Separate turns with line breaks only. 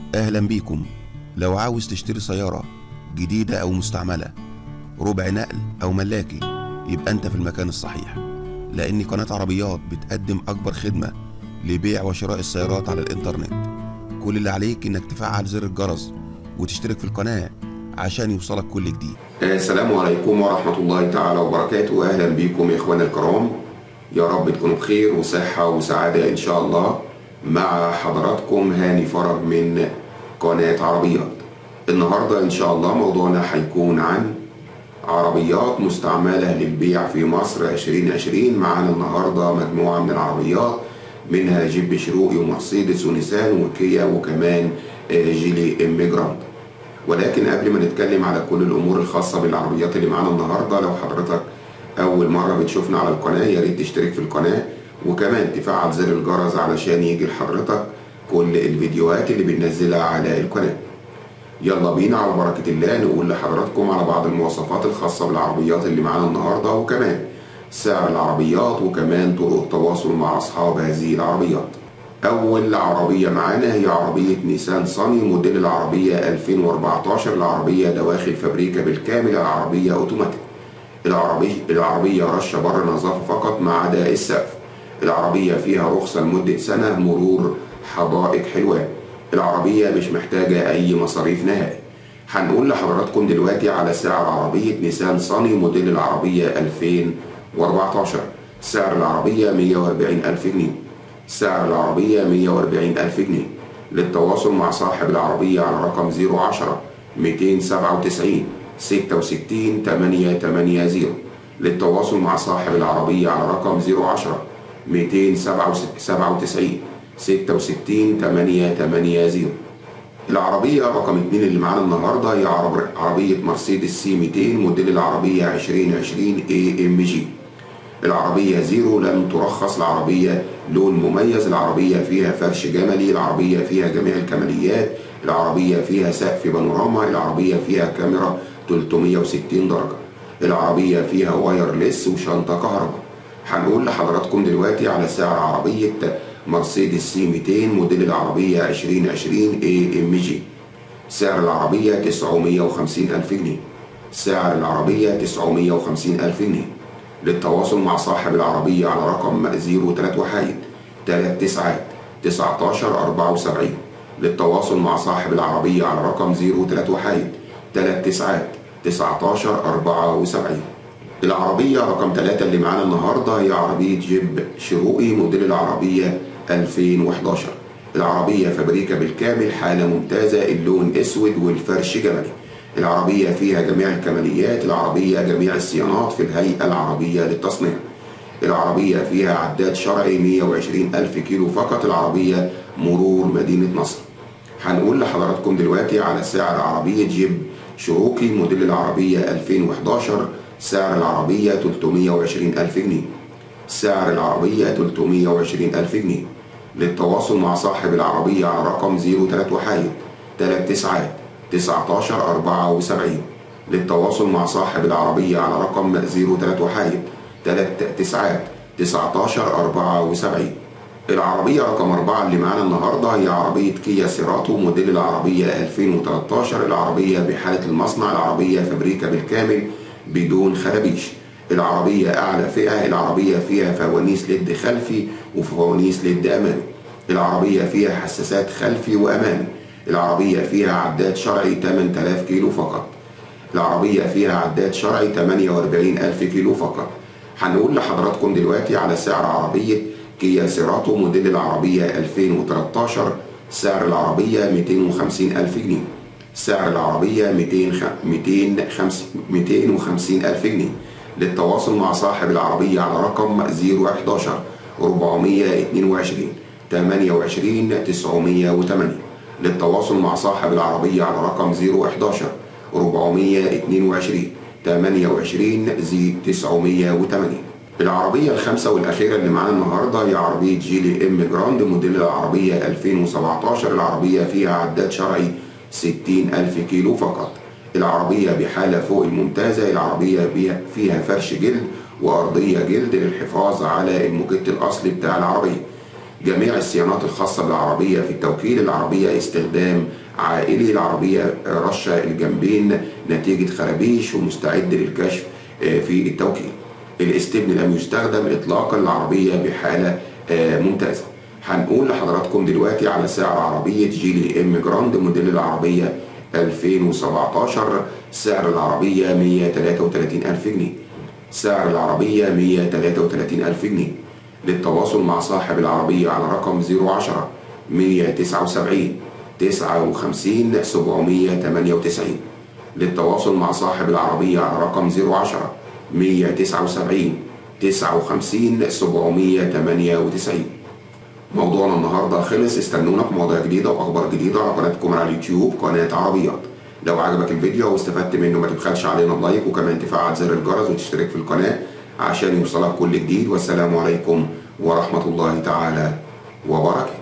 أهلا بيكم لو عاوز تشتري سيارة جديدة أو مستعملة ربع نقل أو ملاكي يبقى أنت في المكان الصحيح لأن قناة عربيات بتقدم أكبر خدمة لبيع وشراء السيارات على الإنترنت كل اللي عليك إنك تفعل زر الجرس وتشترك في القناة عشان يوصلك كل جديد
السلام عليكم ورحمة الله تعالى وبركاته أهلا بكم يا إخواني الكرام يا رب تكونوا بخير وصحة وسعادة إن شاء الله مع حضراتكم هاني فرج من قناة عربيات النهاردة إن شاء الله موضوعنا هيكون عن عربيات مستعملة للبيع في مصر 2020 معانا النهاردة مجموعة من العربيات منها جيب شروقي ومرسيدس ونيسان وكيا وكمان جيلي إميجرانت ولكن قبل ما نتكلم على كل الامور الخاصه بالعربيات اللي معانا النهارده لو حضرتك اول مره بتشوفنا على القناه يا ريت تشترك في القناه وكمان تفعل زر الجرس علشان يجي لحضرتك كل الفيديوهات اللي بننزلها على القناه يلا بينا على بركه الله نقول لحضراتكم على بعض المواصفات الخاصه بالعربيات اللي معانا النهارده وكمان سعر العربيات وكمان طرق التواصل مع اصحاب هذه العربيات أول عربية معانا هي عربية نيسان صاني موديل العربية 2014 العربية دواخل فابريكا بالكامل العربية أوتوماتيك العربية العربية رشة بر نظافة فقط ما عدا السقف العربية فيها رخصة لمدة سنة مرور حدائق حلوان العربية مش محتاجة أي مصاريف نهائي هنقول لحضراتكم دلوقتي على سعر عربية نيسان صاني موديل العربية 2014 سعر العربية 140 ألف جنيه سعر العربية 140 ألف جنيه للتواصل مع صاحب العربية على رقم 010 297 66 880 للتواصل مع صاحب العربية على رقم 010 297 66 880 العربية رقم 2 اللي معانا النهاردة هي عربية مرسيدس سي 200 موديل العربية 2020 اي ام جي العربية زيرو لم ترخص العربية لون مميز العربية فيها فرش جملي العربية فيها جميع الكماليات العربية فيها سقف بانوراما العربية فيها كاميرا 360 درجة العربية فيها وايرلس وشنطة كهرباء هنقول لحضراتكم دلوقتي على سعر عربية مرسيدس سي 200 موديل العربية 2020 اي ام جي سعر العربية 950 ألف جنيه سعر العربية 950 ألف جنيه للتواصل مع صاحب العربية على رقم 03 وحايد 3 تسعات 19 74 للتواصل مع صاحب العربية على رقم 03 وحايد 3 تسعات 19 74 العربية رقم 3 اللي معانا النهاردة هي عربية جيب شروقي موديل العربية 2011 العربية فابريكا بالكامل حالة ممتازة اللون اسود والفرش جملي العربية فيها جميع الكماليات العربية جميع الصيانات في الهيئة العربية للتصنيع العربية فيها عداد شرعي 120 ألف كيلو فقط العربية مرور مدينة نصر هنقول لحضراتكم دلوقتي على سعر عربية جيب شروقي موديل العربية 2011 سعر العربية 320 ألف جنيه سعر العربية 320 ألف جنيه للتواصل مع صاحب العربية على رقم 03 وحايد 3 تسعات 19 74 للتواصل مع صاحب العربية على رقم 03 وحايد 3 تسعات 19 74 العربية رقم 4 اللي معانا النهاردة هي عربية كيا سيراتو موديل العربية 2013 العربية بحالة المصنع العربية فابريكا بالكامل بدون خرابيش العربية أعلى فئة العربية فيها فوانيس ليد خلفي وفوانيس ليد أمامي العربية فيها حساسات خلفي وأمامي العربية فيها عداد شرعي 8000 كيلو فقط العربية فيها عداد شرعي 48000 كيلو فقط هنقول لحضراتكم دلوقتي على سعر عربية كيا سيراتو موديل العربية 2013 سعر العربية 250 ألف جنيه سعر العربية 250 ألف جنيه للتواصل مع صاحب العربية على رقم 011 422 28 908 للتواصل مع صاحب العربية على رقم 011 422 28 زي 908 العربية الخامسة والأخيرة اللي معانا النهاردة هي عربية جيلي إم جراند موديل العربية 2017 العربية فيها عداد شرعي 60 ألف كيلو فقط العربية بحالة فوق الممتازة العربية فيها فرش جلد وأرضية جلد للحفاظ على الموكيت الأصلي بتاع العربية جميع الصيانات الخاصة بالعربية في التوكيل العربية استخدام عائلي العربية رشة الجنبين نتيجة خرابيش ومستعد للكشف في التوكيل الاستبن لم يستخدم اطلاقا العربية بحالة ممتازة هنقول لحضراتكم دلوقتي على سعر عربية جيلي ام جراند موديل العربية 2017 سعر العربية 133 ألف جنيه سعر العربية 133 ألف جنيه للتواصل مع صاحب العربية على رقم 010 179 59 798 للتواصل مع صاحب العربية على رقم 010 179 59 798 موضوعنا النهارده خلص استنونا في مواضيع جديدة وأخبار جديدة على قناتكم على اليوتيوب قناة عربيات لو عجبك الفيديو واستفدت منه ما تبخلش علينا اللايك وكمان تفعل زر الجرس وتشترك في القناة عشان يوصلك كل جديد والسلام عليكم ورحمة الله تعالى وبركاته